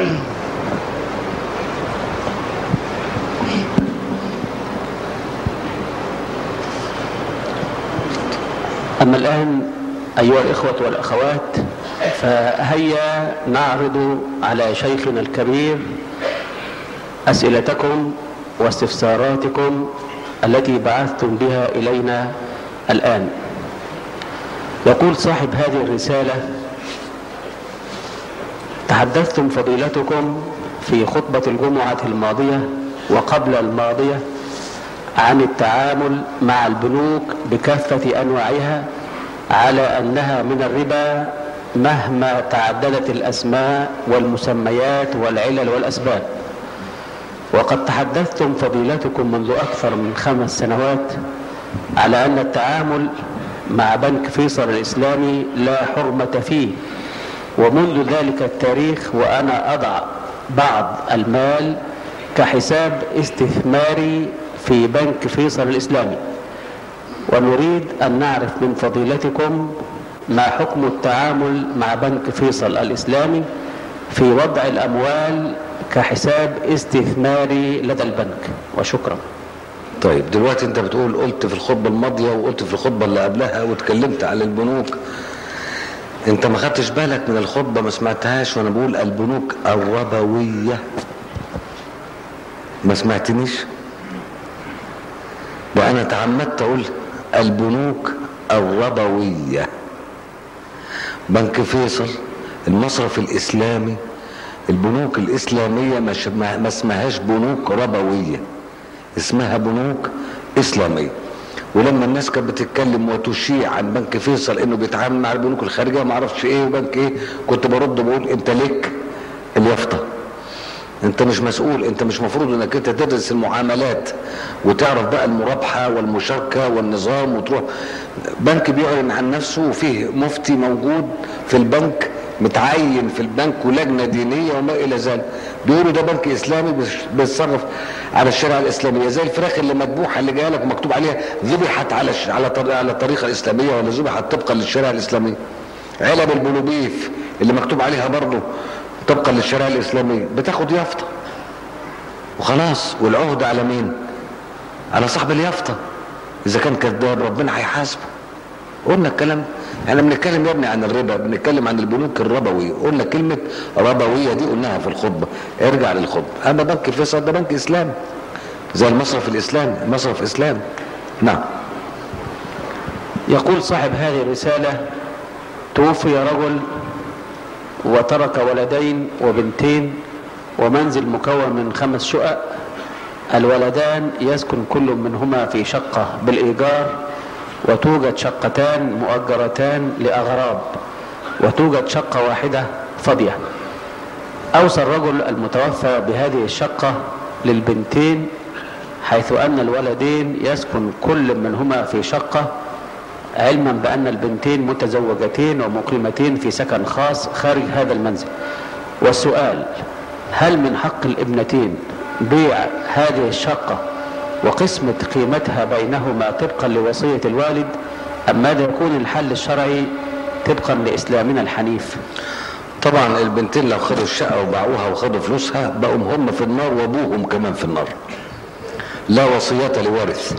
أما الآن أيها الإخوة والأخوات فهيا نعرض على شيخنا الكبير أسئلتكم واستفساراتكم التي بعثتم بها إلينا الآن يقول صاحب هذه الرسالة تحدثتم فضيلتكم في خطبة الجمعة الماضية وقبل الماضية عن التعامل مع البنوك بكافة أنواعها على أنها من الربا مهما تعددت الأسماء والمسميات والعلل والأسباب وقد تحدثتم فضيلتكم منذ أكثر من خمس سنوات على أن التعامل مع بنك فيصل الإسلامي لا حرمة فيه ومنذ ذلك التاريخ وأنا أضع بعض المال كحساب استثماري في بنك فيصل الإسلامي ونريد أن نعرف من فضيلتكم ما حكم التعامل مع بنك فيصل الإسلامي في وضع الأموال كحساب استثماري لدى البنك وشكرا طيب دلوقتي انت بتقول قلت في الخطبة الماضية وقلت في الخطبة اللي قبلها واتكلمت على البنوك انت ما خدتش بالك من الخطبة ما سمعتهاش وانا بقول البنوك الربوية ما سمعتنيش وانا تعمدت اقول البنوك الربوية بنك فيصل المصرف الاسلامي البنوك الاسلامية ما اسمهاش بنوك ربوية اسمها بنوك اسلامية ولما الناس كانت بتتكلم وتشيع عن بنك فيصل انه بيتعامل مع البنوك الخارجيه ما اعرفش ايه وبنك ايه كنت برد بقول انت ليك اليافطه انت مش مسؤول انت مش مفروض انك انت تدرس المعاملات وتعرف بقى المرابحه والمشاركه والنظام وتروح بنك بيعلن عن نفسه وفيه مفتي موجود في البنك متعين في البنك ولجنه دينيه وما الى ذلك بيقولوا ده بنك اسلامي بيتصرف على الشريعه الاسلاميه زي الفراخ اللي مذبوحه اللي جايه لك مكتوب عليها ذبحت على على على الطريقه الاسلاميه ولا ذبحت طبقا للشريعه الاسلاميه علب البلوبيف اللي مكتوب عليها برضه طبقا للشريعه الاسلاميه بتاخد يافطه وخلاص والعهد على مين على صاحب اليافطه اذا كان كذاب ربنا هيحاسبه قلنا الكلام احنا بنتكلم يا ابني عن الربا بنتكلم عن البنوك الربويه قلنا كلمه ربويه دي قلناها في الخطبه ارجع للخطبه اما بنك فيصل ده بنك اسلامي زي المصرف الاسلامي المصرف اسلامي نعم يقول صاحب هذه الرسالة توفي رجل وترك ولدين وبنتين ومنزل مكون من خمس شقق الولدان يسكن كل منهما في شقة بالإيجار وتوجد شقتان مؤجرتان لأغراض وتوجد شقة واحدة فاضية أوصى الرجل المتوفى بهذه الشقة للبنتين حيث أن الولدين يسكن كل منهما في شقة علما بأن البنتين متزوجتين ومقيمتين في سكن خاص خارج هذا المنزل والسؤال هل من حق الابنتين بيع هذه الشقة وقسمة قيمتها بينهما طبقا لوصية الوالد أم ماذا يكون الحل الشرعي طبقا لإسلامنا الحنيف طبعا البنتين لو خدوا الشقه وباعوها وخدوا فلوسها بقوا هم في النار وابوهم كمان في النار لا وصيه لوارث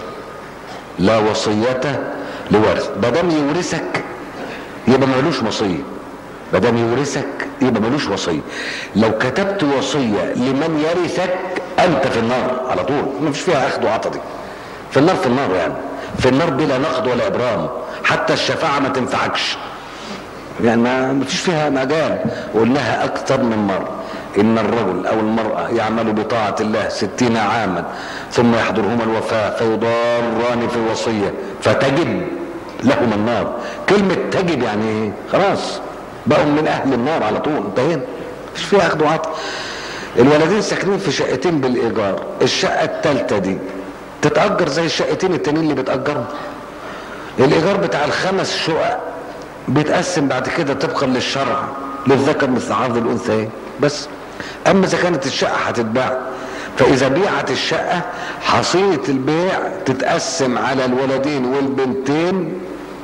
لا وصيه لوارث ما دام يورثك يبقى ملوش وصيه ما دام يورثك يبقى ملوش وصيه لو كتبت وصيه لمن يرثك انت في النار على طول ما فيش فيها اخذ وعطا دي في النار في النار يعني في النار بلا نقد ولا ابرام حتى الشفاعه ما تنفعكش يعني ما فيش فيها مجال قلناها اكثر من مره ان الرجل او المراه يعمل بطاعه الله ستين عاما ثم يحضرهما الوفاه فيضاران في الوصيه فتجب لهما النار كلمه تجب يعني ايه خلاص بقوا من اهل النار على طول انتهينا مفيش فيها اخذ وعطا الولدين ساكنين في شقتين بالايجار الشقه الثالثه دي تتاجر زي الشقتين التانيين اللي بتاجرهم الايجار بتاع الخمس شقق بيتقسم بعد كده طبقا للشرع للذكر مثل عرض الانثيين بس اما اذا كانت الشقه هتتباع فاذا بيعت الشقه حصيله البيع تتقسم على الولدين والبنتين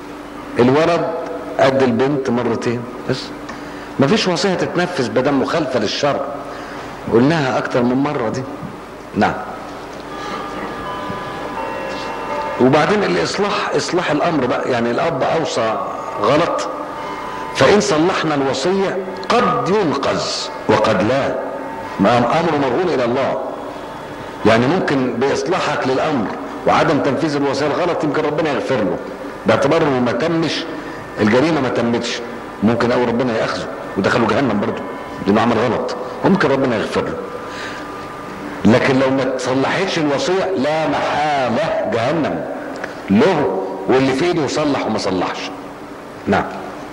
الولد قد البنت مرتين بس مفيش وصيه تتنفذ بدل مخالفه للشرع قلناها اكتر من مرة دي نعم وبعدين الاصلاح اصلاح الامر بقى يعني الاب اوصى غلط فان صلحنا الوصية قد ينقذ وقد لا ما امر مرهون الى الله يعني ممكن باصلاحك للامر وعدم تنفيذ الوصية الغلط يمكن ربنا يغفر له باعتبار انه ما تمش الجريمة ما تمتش ممكن او ربنا ياخذه ودخله جهنم برضه لانه عمل غلط ممكن ربنا يغفر له لكن لو ما تصلحتش الوصية لا محالة جهنم له واللي في ايده يصلح وما صلحش نعم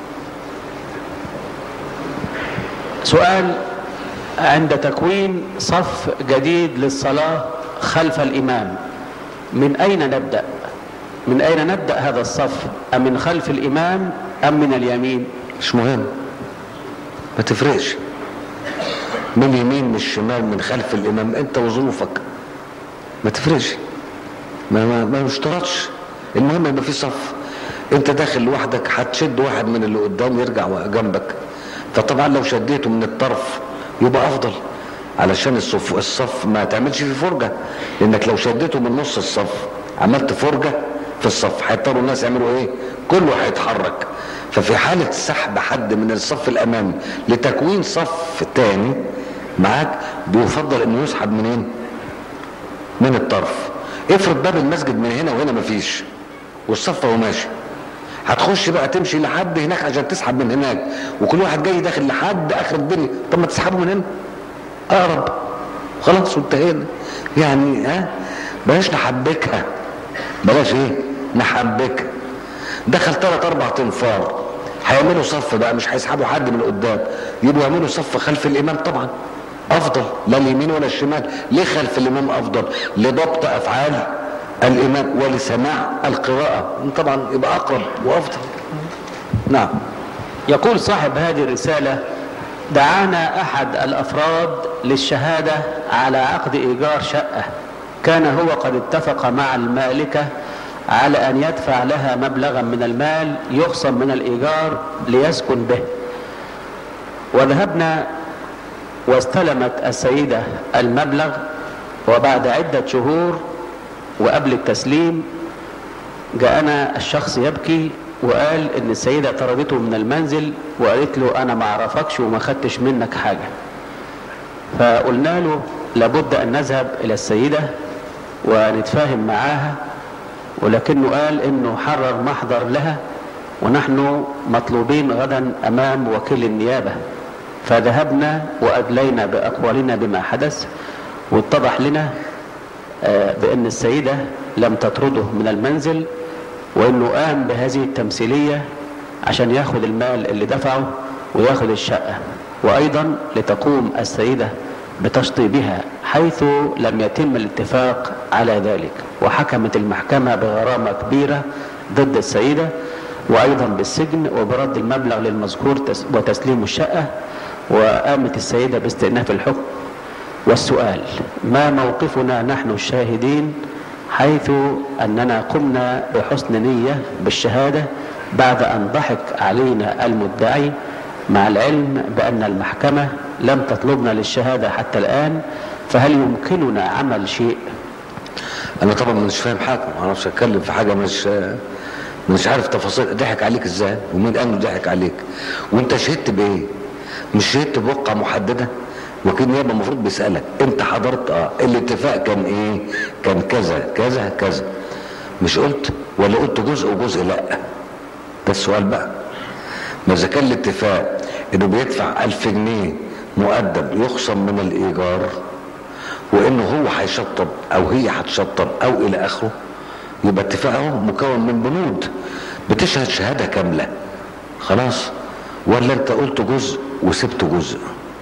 سؤال عند تكوين صف جديد للصلاة خلف الإمام من أين نبدأ من أين نبدأ هذا الصف أم من خلف الإمام أم من اليمين مش مهم ما تفرقش من يمين من الشمال من خلف الامام انت وظروفك ما تفرقش ما ما, ما يشترطش المهم يبقى في صف انت داخل لوحدك هتشد واحد من اللي قدام يرجع جنبك فطبعا لو شديته من الطرف يبقى افضل علشان الصف الصف ما تعملش فيه فرجه لانك لو شديته من نص الصف عملت فرجه في الصف هيضطروا الناس يعملوا ايه كله هيتحرك ففي حالة سحب حد من الصف الامامي لتكوين صف تاني معاك بيفضل انه يسحب منين من الطرف افرض باب المسجد من هنا وهنا مفيش والصف هو ماشي هتخش بقى تمشي لحد هناك عشان تسحب من هناك وكل واحد جاي داخل لحد اخر الدنيا طب ما تسحبه من هنا اقرب خلاص وانتهينا يعني ها بلاش نحبكها بلاش ايه نحبكها دخل ثلاث اربع تنفار هيعملوا صف بقى مش هيسحبوا حد من قدام يبقوا يعملوا صف خلف الامام طبعا افضل لا اليمين ولا الشمال ليه خلف الامام افضل لضبط افعال الامام ولسماع القراءة طبعا يبقى اقرب وافضل نعم يقول صاحب هذه الرسالة دعانا أحد الأفراد للشهادة على عقد إيجار شقة كان هو قد اتفق مع المالكة على أن يدفع لها مبلغا من المال يخصم من الإيجار ليسكن به وذهبنا واستلمت السيدة المبلغ وبعد عدة شهور وقبل التسليم جاءنا الشخص يبكي وقال ان السيدة طردته من المنزل وقالت له انا ما اعرفكش وما خدتش منك حاجة فقلنا له لابد ان نذهب الى السيدة ونتفاهم معاها ولكنه قال انه حرر محضر لها ونحن مطلوبين غدا امام وكيل النيابة فذهبنا وادلينا باقوالنا بما حدث واتضح لنا بان السيدة لم تطرده من المنزل وانه قام بهذه التمثيلية عشان ياخد المال اللي دفعه وياخد الشقة وايضا لتقوم السيدة بتشطيبها حيث لم يتم الاتفاق على ذلك وحكمت المحكمة بغرامة كبيرة ضد السيدة وايضا بالسجن وبرد المبلغ للمذكور وتسليم الشقة وقامت السيدة باستئناف الحكم والسؤال ما موقفنا نحن الشاهدين حيث أننا قمنا بحسن نية بالشهادة بعد أن ضحك علينا المدعي مع العلم بأن المحكمة لم تطلبنا للشهادة حتى الآن فهل يمكننا عمل شيء انا طبعا مش فاهم حاجه ما اعرفش اتكلم في حاجه مش مش عارف تفاصيل ضحك عليك ازاي ومين قال انه ضحك عليك وانت شهدت بايه مش شهدت بوقعه محدده وكيل نيابه المفروض بيسالك انت حضرت اه الاتفاق كان ايه كان كذا كذا كذا مش قلت ولا قلت جزء وجزء لا ده السؤال بقى ما اذا كان الاتفاق انه بيدفع ألف جنيه مقدم يخصم من الايجار وانه هو هيشطب او هي هتشطب او الى اخره يبقى اتفاقه مكون من بنود بتشهد شهاده كامله خلاص ولا انت قلت جزء وسبت جزء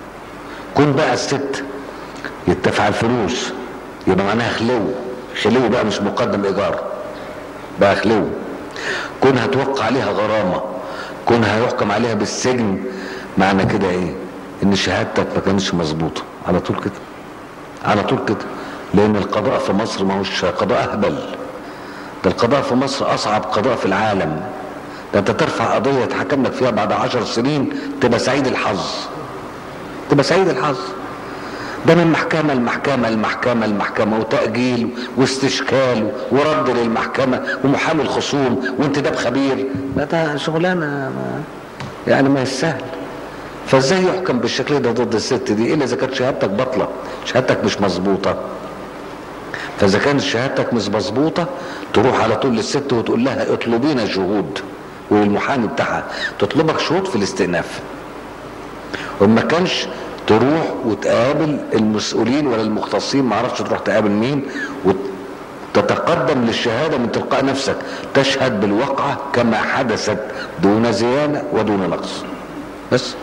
كون بقى الست يدفع الفلوس يبقى معناها خلو خلو بقى مش مقدم ايجار بقى خلو كون هتوقع عليها غرامه كون هيحكم عليها بالسجن معنى كده ايه ان شهادتك ما كانتش مظبوطه على طول كده على طول كده لان القضاء في مصر ما هوش قضاء اهبل ده القضاء في مصر اصعب قضاء في العالم ده انت ترفع قضيه يتحكم لك فيها بعد عشر سنين تبقى سعيد الحظ تبقى سعيد الحظ ده من محكمة المحكمة المحكمة المحكمة وتأجيل واستشكال ورد للمحكمة ومحامي الخصوم وانتداب خبير لا ده شغلانة ما يعني ما يستاهل فازاي يحكم بالشكل ده ضد الست دي الا اذا كانت شهادتك باطلة شهادتك مش مظبوطة فاذا كانت شهادتك مش مظبوطة تروح على طول للست وتقول لها اطلبينا شهود والمحامي بتاعها تطلبك شهود في الاستئناف وما كانش تروح وتقابل المسؤولين ولا المختصين ما اعرفش تروح تقابل مين وتتقدم للشهادة من تلقاء نفسك تشهد بالواقعة كما حدثت دون زيادة ودون نقص بس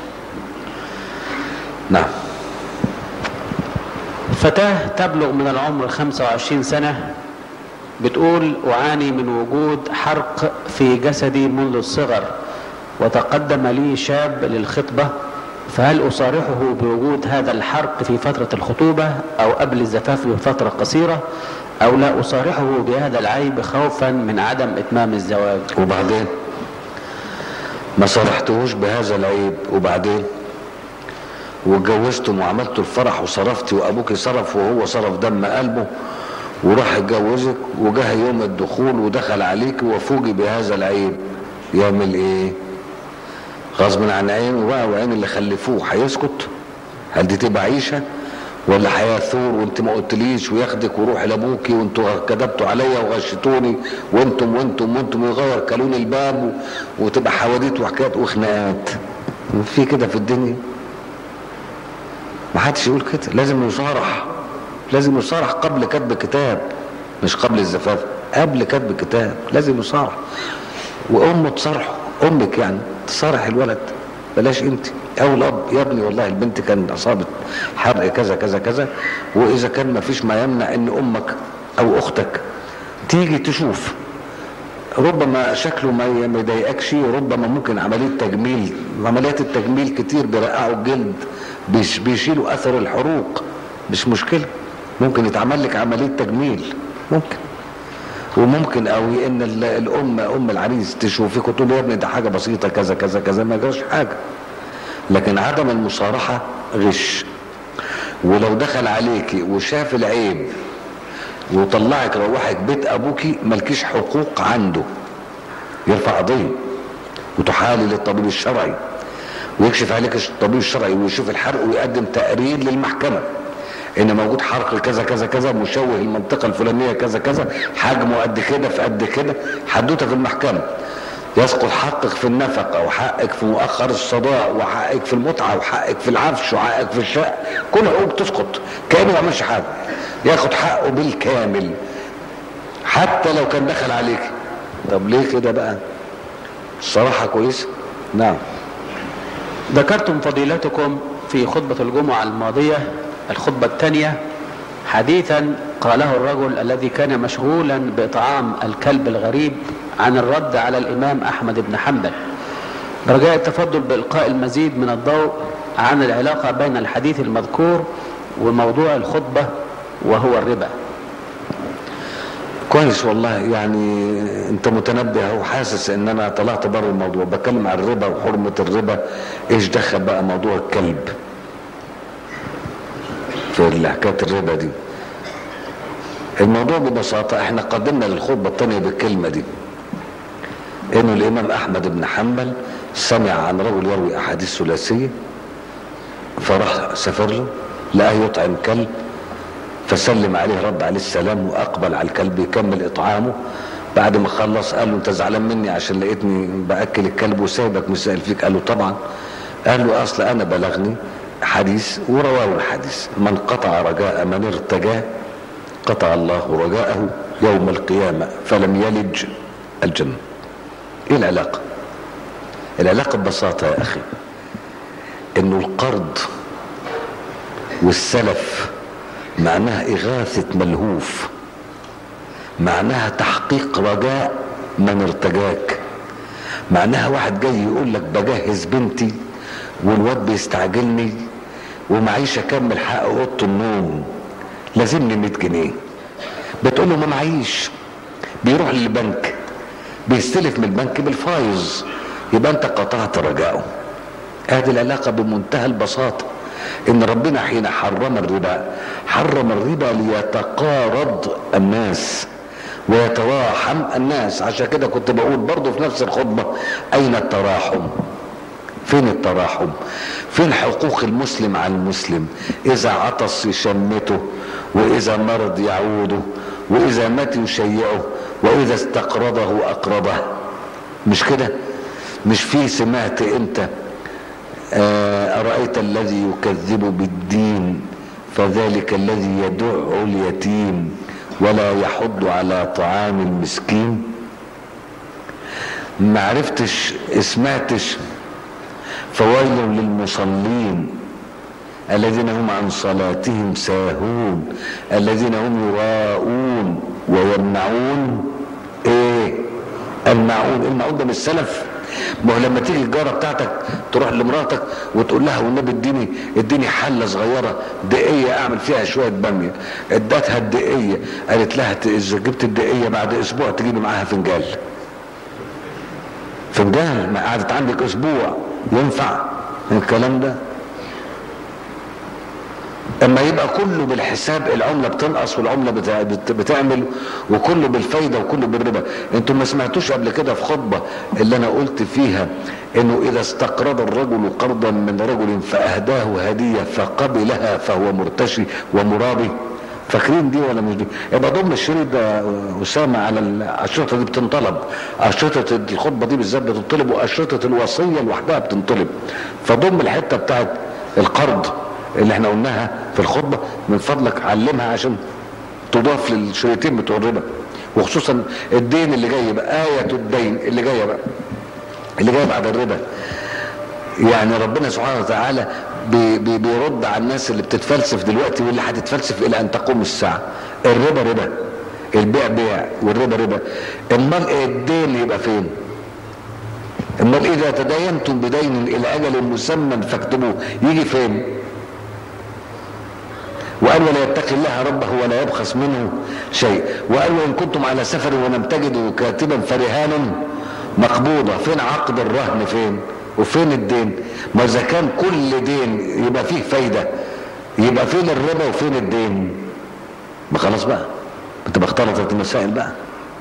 نعم فتاة تبلغ من العمر 25 سنة بتقول أعاني من وجود حرق في جسدي منذ الصغر وتقدم لي شاب للخطبة فهل أصارحه بوجود هذا الحرق في فترة الخطوبة أو قبل الزفاف بفترة قصيرة أو لا أصارحه بهذا العيب خوفا من عدم إتمام الزواج وبعدين ما صرحتهوش بهذا العيب وبعدين واتجوزتم وعملتوا الفرح وصرفتي وابوك صرف وهو صرف دم قلبه وراح يتجوزك وجه يوم الدخول ودخل عليك وفوجي بهذا العيب يعمل ايه غصب عن عينه بقى وعين اللي خلفوه هيسكت هل دي تبقى عيشه ولا هيثور وانت ما قلتليش وياخدك ويروح لابوكي وانتوا كذبتوا عليا وغشتوني وانتم وانتم وانتم ويغير كالون الباب و- وتبقى حواديت وحكايات وخناقات في كده في الدنيا ما حدش يقول كده لازم يصارح لازم يصارح قبل كتب كتاب مش قبل الزفاف قبل كتب كتاب لازم يصارح وامه تصارحه امك يعني تصارح الولد بلاش انت او الاب يا ابني والله البنت كان اصابت حرق كذا كذا كذا واذا كان ما فيش ما يمنع ان امك او اختك تيجي تشوف ربما شكله ما ما يضايقكش وربما ممكن عمليه تجميل عمليات التجميل كتير بيرقعوا الجلد بيش بيشيلوا اثر الحروق مش مشكله ممكن يتعمل لك عمليه تجميل ممكن وممكن قوي ان ال- الام ام العريس تشوفك وتقول له يا ابني ده حاجه بسيطه كذا كذا كذا ما جراش حاجه لكن عدم المصارحه غش ولو دخل عليكي وشاف العيب وطلعك روحك بيت ابوكي ملكيش حقوق عنده يرفع قضيه وتحالي للطبيب الشرعي ويكشف عليك الطبيب الشرعي ويشوف الحرق ويقدم تقرير للمحكمه ان موجود حرق كذا كذا كذا مشوه المنطقه الفلانيه كذا كذا حجمه قد كده في قد كده حدوته في المحكمه يسقط حقك في النفقه وحقك في مؤخر الصداع وحقك في المتعه وحقك في العفش وحقك في الشقه كل حقوق تسقط كانه ما عملش حاجه ياخد حقه بالكامل حتى لو كان دخل عليك طب ليه كده بقى الصراحه كويسه نعم ذكرتم فضيلتكم في خطبة الجمعة الماضية الخطبة الثانية حديثا قاله الرجل الذي كان مشغولا بإطعام الكلب الغريب عن الرد على الإمام أحمد بن حنبل برجاء التفضل بإلقاء المزيد من الضوء عن العلاقة بين الحديث المذكور وموضوع الخطبة وهو الربا كويس والله يعني انت متنبه وحاسس ان انا طلعت بره الموضوع بتكلم عن الربا وحرمة الربا ايش دخل بقى موضوع الكلب في حكاية الربا دي الموضوع ببساطة احنا قدمنا للخطبة الثانية بالكلمة دي انه الامام احمد بن حنبل سمع عن رجل يروي احاديث ثلاثية فراح سافر له لقاه يطعم كلب فسلم عليه رد عليه السلام واقبل على الكلب يكمل اطعامه بعد ما خلص قال له انت زعلان مني عشان لقيتني باكل الكلب وسايبك مش سائل فيك قال له طبعا قال له اصل انا بلغني حديث ورواه الحديث من قطع رجاء من ارتجاه قطع الله رجاءه يوم القيامة فلم يلج الجنة ايه العلاقة العلاقة ببساطة يا اخي انه القرض والسلف معناها إغاثة ملهوف معناها تحقيق رجاء من ارتجاك معناها واحد جاي يقول لك بجهز بنتي والواد بيستعجلني ومعيش اكمل حق اوضه النوم لازمني 100 جنيه بتقول له ما معيش بيروح للبنك بيستلف من البنك بالفايز يبقى انت قطعت رجاءه هذه العلاقه بمنتهى البساطه ان ربنا حين حرم الربا حرم الربا ليتقارض الناس ويتراحم الناس عشان كده كنت بقول برضه في نفس الخطبة اين التراحم فين التراحم فين حقوق المسلم على المسلم اذا عطس يشمته واذا مرض يعوده واذا مات يشيعه واذا استقرضه اقرضه مش كده مش في سمعت انت آه، ارايت الذي يكذب بالدين فذلك الذي يدع اليتيم ولا يحض على طعام المسكين ما عرفتش سمعتش فويل للمصلين الذين هم عن صلاتهم ساهون الذين هم يراءون ويمنعون ايه المعون المعون ده من السلف ما هو لما تيجي الجاره بتاعتك تروح لمراتك وتقول لها والنبي اديني اديني حله صغيره دقيه اعمل فيها شويه باميه ادتها الدقيه قالت لها ت- اذا جبت الدقيه بعد اسبوع تجيبي معاها فنجان فنجان ما قعدت عندك اسبوع ينفع الكلام ده اما يبقى كله بالحساب العمله بتنقص والعمله بتع- بت- بتعمل وكله بالفايده وكله بالربا انتم ما سمعتوش قبل كده في خطبه اللي انا قلت فيها انه اذا استقرض الرجل قرضا من رجل فاهداه هديه فقبلها فهو مرتشي ومرابي فاكرين دي ولا مش دي؟ يبقى ضم الشريط ده اسامه على ال- الاشرطه دي بتنطلب اشرطه الخطبه دي بالذات بتنطلب واشرطه الوصيه لوحدها بتنطلب فضم الحته بتاعت القرض اللي احنا قلناها في الخطبه من فضلك علمها عشان تضاف للشريطين بتوع الربا وخصوصا الدين اللي جاي بقى آية الدين اللي جاية بقى اللي جاية بعد الربا يعني ربنا سبحانه وتعالى بي بي بيرد على الناس اللي بتتفلسف دلوقتي واللي هتتفلسف الى ان تقوم الساعه الربا ربا البيع بيع والربا ربا امال إيه الدين يبقى فين امال اذا تداينتم بدين الى اجل مسمى فاكتبوه يجي فين وقال ولا يتقي الله ربه ولا يبخس منه شيء وقال وان كنتم على سفر ولم تجدوا كاتبا فرهان مقبوضة فين عقد الرهن فين وفين الدين ما اذا كان كل دين يبقى فيه فايدة يبقى فين الربا وفين الدين ما خلاص بقى بتبقى اختلطت المسائل بقى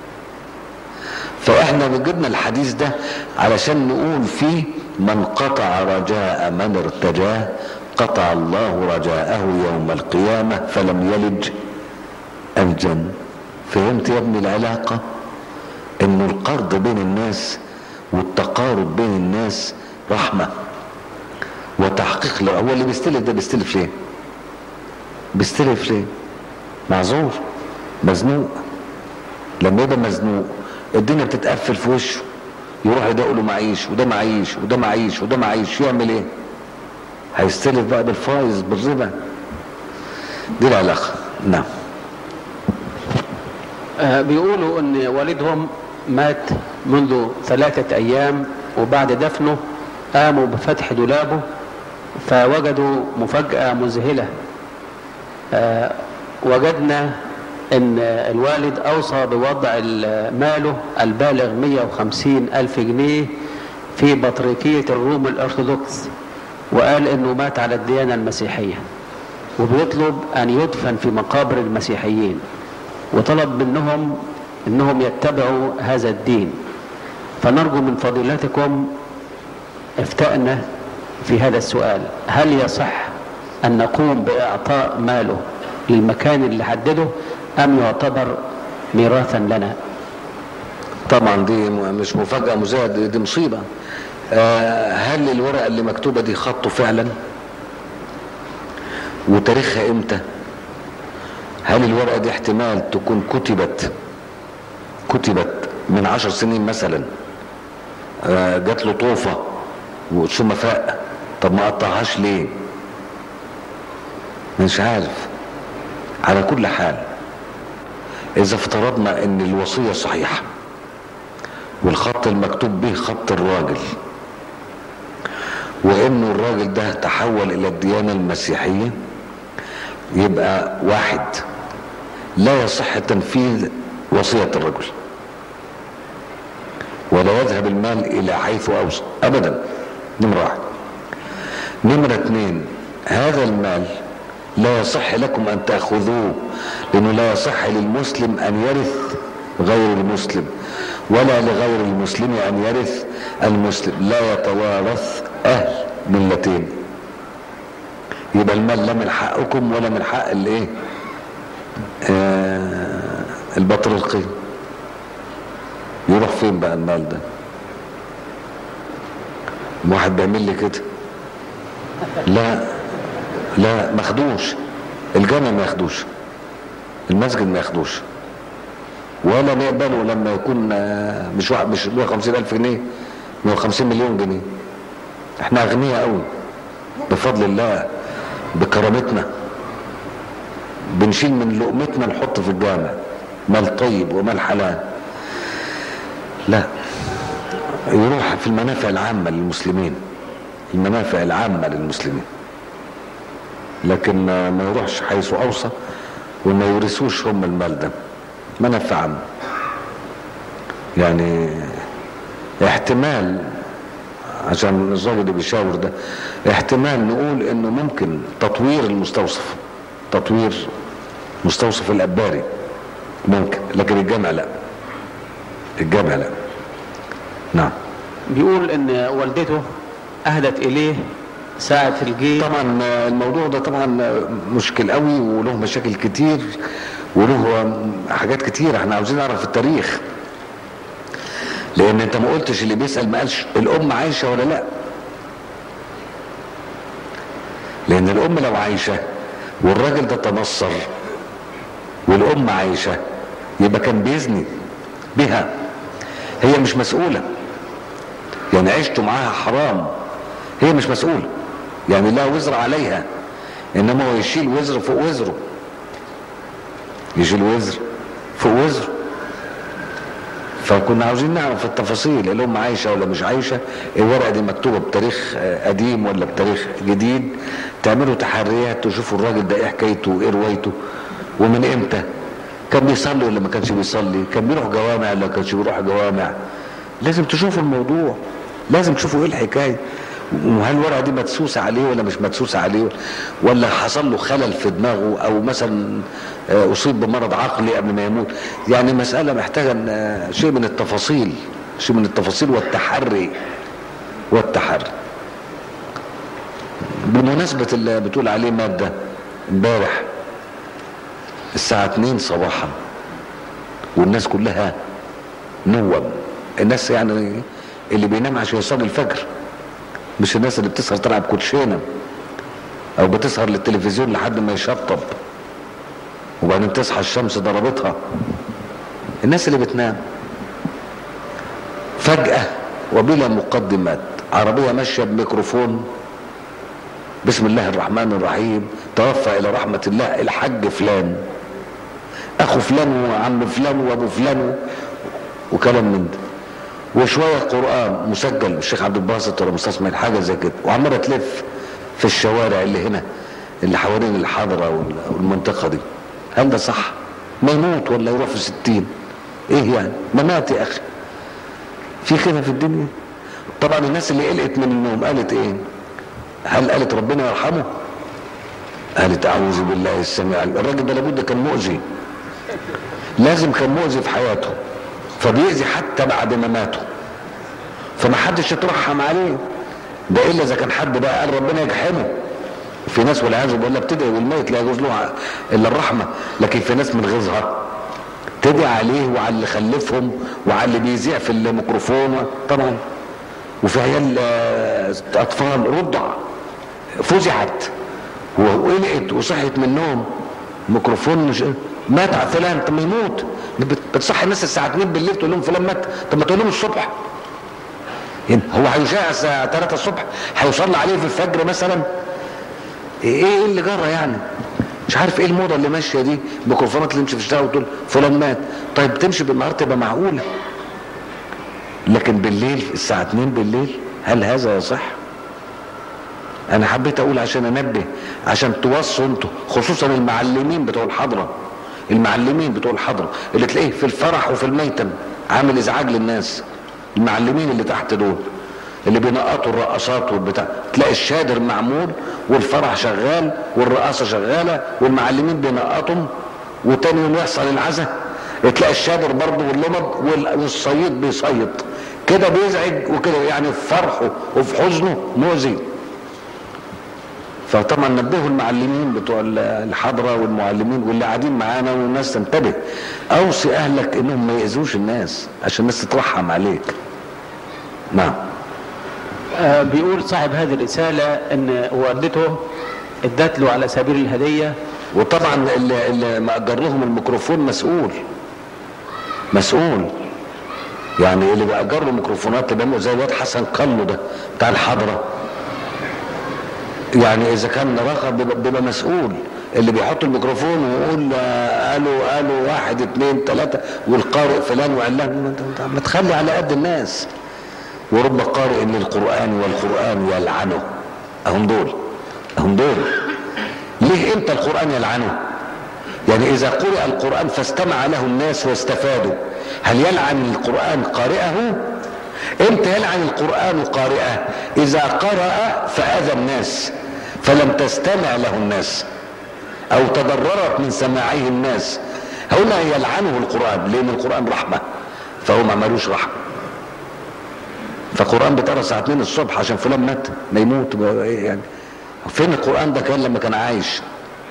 فاحنا جبنا الحديث ده علشان نقول فيه من قطع رجاء من ارتجاه قطع الله رجاءه يوم القيامة فلم يلج الجنة فهمت يا ابني العلاقة ان القرض بين الناس والتقارب بين الناس رحمة وتحقيق له هو اللي بيستلف ده بيستلف ليه بيستلف ليه معذور مزنوق لما يبقى مزنوق الدنيا بتتقفل في وشه يروح يدق له معيش وده معيش وده معيش وده معيش يعمل ايه هيستلف بقى بالفايز بالربا دي العلاقة نعم آه، بيقولوا ان والدهم مات منذ ثلاثة ايام وبعد دفنه قاموا بفتح دولابه فوجدوا مفاجأة مذهلة آه، وجدنا ان الوالد اوصى بوضع ال- ماله البالغ 150 الف جنيه في بطريقية الروم الارثوذكس وقال انه مات على الديانة المسيحية وبيطلب ان يدفن في مقابر المسيحيين وطلب منهم انهم يتبعوا هذا الدين فنرجو من فضيلتكم افتأنا في هذا السؤال هل يصح ان نقوم باعطاء ماله للمكان اللي حدده ام يعتبر ميراثا لنا طبعا دي م- مش مفاجأة مذيعة دي, دي مصيبة آه هل الورقة اللي مكتوبة دي خطه فعلا وتاريخها امتى هل الورقة دي احتمال تكون كتبت كتبت من عشر سنين مثلا آه جات له طوفة ثم فاق طب ما قطعهاش ليه مش عارف على كل حال اذا افترضنا ان الوصية صحيحة والخط المكتوب به خط الراجل وانه الراجل ده تحول الى الديانة المسيحية يبقى واحد لا يصح تنفيذ وصية الرجل ولا يذهب المال الى حيث اوصى ابدا نمرة واحد نمرة اتنين هذا المال لا يصح لكم ان تاخذوه لانه لا يصح للمسلم ان يرث غير المسلم ولا لغير المسلم ان يرث المسلم لا يتوارث اهل ملتين يبقى المال لا من حقكم ولا من حق الايه آه البطريقي يروح فين بقى المال ده واحد بيعمل لي كده لا لا ماخدوش الجامع ما ياخدوش المسجد ما ياخدوش ولا نقبله لما يكون آه، مش واحد مش 150 الف جنيه 150 مليون جنيه احنا اغنياء قوي بفضل الله بكرامتنا بنشيل من لقمتنا نحط في الجامع مال طيب ومال حلال لا يروح في المنافع العامة للمسلمين المنافع العامة للمسلمين لكن ما يروحش حيث أوصى وما يورثوش هم المال ده منافع عامة يعني احتمال عشان الظابط اللي بيشاور ده احتمال نقول انه ممكن تطوير المستوصف تطوير مستوصف الاباري ممكن لكن الجامع لا الجامع لا نعم بيقول ان والدته اهدت اليه ساعة الجيش طبعا الموضوع ده طبعا مشكل قوي وله مشاكل كتير وله حاجات كتير احنا عاوزين نعرف التاريخ لان انت ما قلتش اللي بيسأل ما قالش الام عايشة ولا لا لان الام لو عايشة والراجل ده تنصر والام عايشة يبقى كان بيزني بها هي مش مسؤولة يعني عشتوا معاها حرام هي مش مسؤولة يعني لا وزر عليها انما هو يشيل وزر فوق وزره يشيل وزر فوق وزره فكنا عاوزين نعرف التفاصيل الام عايشه ولا مش عايشه الورقه دي مكتوبه بتاريخ قديم ولا بتاريخ جديد تعملوا تحريات تشوفوا الراجل ده ايه حكايته وايه روايته ومن امتى كان بيصلي ولا ما كانش بيصلي كان بيروح جوامع ولا ما كانش بيروح جوامع لازم تشوفوا الموضوع لازم تشوفوا ايه الحكايه وهل الورقه دي مدسوسه عليه ولا مش مدسوسه عليه ولا حصل له خلل في دماغه او مثلا اصيب بمرض عقلي قبل ما يموت يعني مساله محتاجه شيء من التفاصيل شيء من التفاصيل والتحري والتحري بمناسبه اللي بتقول عليه ماده امبارح الساعه 2 صباحا والناس كلها نوم الناس يعني اللي بينام عشان يصلي الفجر مش الناس اللي بتسهر تلعب كوتشينه او بتسهر للتلفزيون لحد ما يشطب وبعدين تصحى الشمس ضربتها الناس اللي بتنام فجأة وبلا مقدمات عربية ماشية بميكروفون بسم الله الرحمن الرحيم توفى إلى رحمة الله الحج فلان أخو فلان وعم فلان وأبو فلان وكلام من ده وشويه قران مسجل الشيخ عبد الباسط ولا مستثمر حاجه زي كده وعماله تلف في الشوارع اللي هنا اللي حوالين الحضره والمنطقه دي هل ده صح؟ ما يموت ولا يروح في ستين ايه يعني؟ ما مات يا اخي في كده في الدنيا طبعا الناس اللي قلقت من النوم قالت ايه؟ هل قالت ربنا يرحمه؟ قالت اعوذ بالله السميع الراجل ده لابد كان مؤذي لازم كان مؤذي في حياته فبيأذي حتى بعد ما ماتوا فما حدش يترحم عليه ده الا اذا كان حد بقى قال ربنا يجحمه في ناس والعياذ بالله بتدعي والميت لا يجوز له الا الرحمه لكن في ناس من غيظها تدعي عليه وعلى اللي خلفهم وعلى اللي بيذيع في الميكروفون طبعا وفي عيال اطفال رضع فزعت وقلقت وصحت من النوم ميكروفون مش مات على فلان طب ما يموت بتصحي الناس الساعه 2 بالليل تقول لهم فلان مات طب ما تقول لهم الصبح يعني هو هيشاع الساعه 3 الصبح هيصلي عليه في الفجر مثلا ايه ايه اللي جرى يعني مش عارف ايه الموضه اللي ماشيه دي الميكروفونات اللي تمشي في الشارع وتقول فلان مات طيب تمشي بالنهار تبقى معقوله لكن بالليل الساعه 2 بالليل هل هذا يصح انا حبيت اقول عشان انبه عشان توصوا انتوا خصوصا المعلمين بتوع الحضره المعلمين بتوع الحضره اللي تلاقيه في الفرح وفي الميتم عامل ازعاج للناس المعلمين اللي تحت دول اللي بينقطوا الرقصات والبتاع تلاقي الشادر معمول والفرح شغال والرقاصه شغاله والمعلمين بينقطهم وتاني يوم يحصل العزاء تلاقي الشادر برضه واللمض وال- والصيد بيصيد كده بيزعج وكده يعني في فرحه وفي حزنه مؤذي فطبعا نبهوا المعلمين بتوع الحضرة والمعلمين واللي قاعدين معانا والناس تنتبه اوصي اهلك انهم ما يأذوش الناس عشان الناس تترحم عليك نعم آه، بيقول صاحب هذه الرسالة ان والدته ادت له على سبيل الهدية وطبعا اللي, اللي مأجر لهم الميكروفون مسؤول مسؤول يعني اللي بيأجر له ميكروفونات اللي بيعملوا زي الواد حسن قلو ده بتاع الحضرة يعني اذا كان رقم بيبقى, بيبقى مسؤول اللي بيحط الميكروفون ويقول آه، قالوا قالوا واحد اتنين تلاتة والقارئ فلان وعلان ما انت- ما تخلي على قد الناس ورب قارئ للقرآن والقرآن يلعنه اهم دول اهم دول ليه امتى القرآن يلعنه يعني اذا قرأ القرآن فاستمع له الناس واستفادوا هل يلعن القرآن قارئه امتى يلعن القرآن قارئه اذا قرأ فاذى الناس فلم تستمع له الناس او تضررت من سماعه الناس هنا يلعنه القرآن لان القرآن رحمة فهو ما ملوش رحمة فالقرآن بيتقرا الساعة 2 الصبح عشان فلان مات ما يموت بقى إيه يعني فين القرآن ده كان لما كان عايش